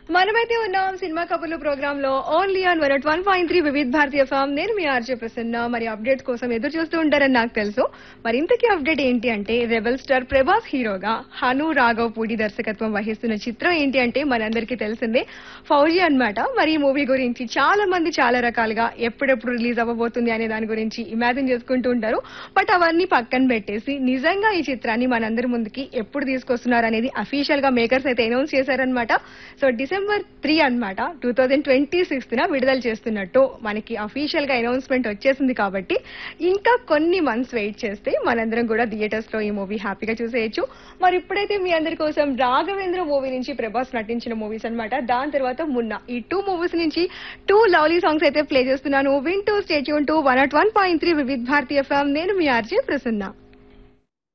మనమైతే ఉన్నాం సినిమా కబుర్లు ప్రోగ్రామ్ లో only on one one point three Vividh Bharati FM నేను మీ ఆర్జే ప్రసన్న మరి అప్డేట్స్ కోసం ఎదురు చూస్తూ ఉంటారని నాకు తెలుసు మరి ఇంతకీ అప్డేట్ ఏంటి అంటే రెబల్ స్టార్ ప్రభాస్ హీరోగా హను రాఘవ్ పూడి దర్శకత్వం వహిస్తున్న చిత్రం ఏంటి అంటే మనందరికీ తెలిసిందే ఫౌజీ అన్నమాట మరి ఈ మూవీ గురించి చాలా మంది చాలా రకాలుగా ఎప్పుడెప్పుడు రిలీజ్ అవ్వబోతుంది అనే దాని గురించి ఇమాజిన్ చేసుకుంటూ ఉంటారు బట్ అవన్నీ పక్కన పెట్టేసి నిజంగా ఈ చిత్రాన్ని మనందరి ముందుకి ఎప్పుడు తీసుకొస్తున్నారు అనేది అఫీషియల్ గా మేకర్స్ అయితే అనౌన్స్ చేశారనమాట సో డిసెంబర్ త్రీ అన్నమాట టూ థౌజండ్ ట్వంటీ సిక్స్త్ న విడుదల చేస్తున్నట్టు మనకి అఫీషియల్ గా అనౌన్స్మెంట్ వచ్చేసింది కాబట్టి ఇంకా కొన్ని మంత్స్ వెయిట్ చేస్తే మనందరం కూడా థియేటర్స్ లో ఈ మూవీ హ్యాపీగా చూసేయచ్చు మరి ఇప్పుడైతే మీ అందరి కోసం రాఘవేంద్ర మూవీ నుంచి ప్రభాస్ నటించిన మూవీస్ అన్నమాట దాని తర్వాత మున్న ఈ టూ మూవీస్ నుంచి టూ లవ్లీ సాంగ్స్ అయితే ప్లే చేస్తున్నాను వింటూ stay tune to one at one point three Vividh Bharati FM నేను మీ ఆర్జే ప్రసన్న